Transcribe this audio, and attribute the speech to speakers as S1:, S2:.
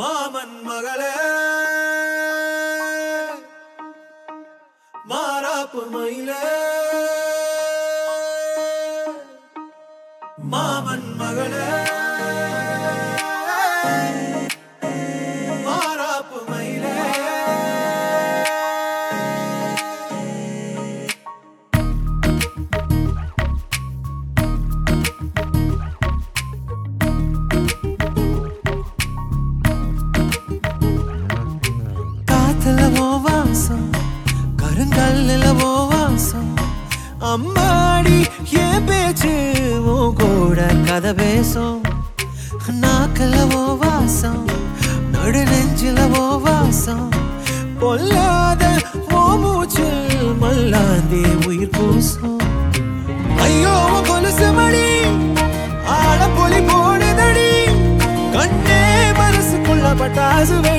S1: மாமன் மகளே மாறாப்பு மயிலே மாமன் மகளே மாறாப்பு மயிலே காத்துல ஓ வாசம் கருங்கல்லுல ஓ வாசம் அம்மாடி என் பேச்சு உன் கூட கதை பேசும் நாக்கல ஓ வாசம் நடு நெஞ்சில ஓ வாசம் பொல்லாத ஓ மூச்சில் மல்லாந்தே உயிர் பூசும் ஐயோ உன் கொலுசு மணி ஆழ பொலி போடுதடி கண்ணே மனசுக்குள்ள பட்டாசு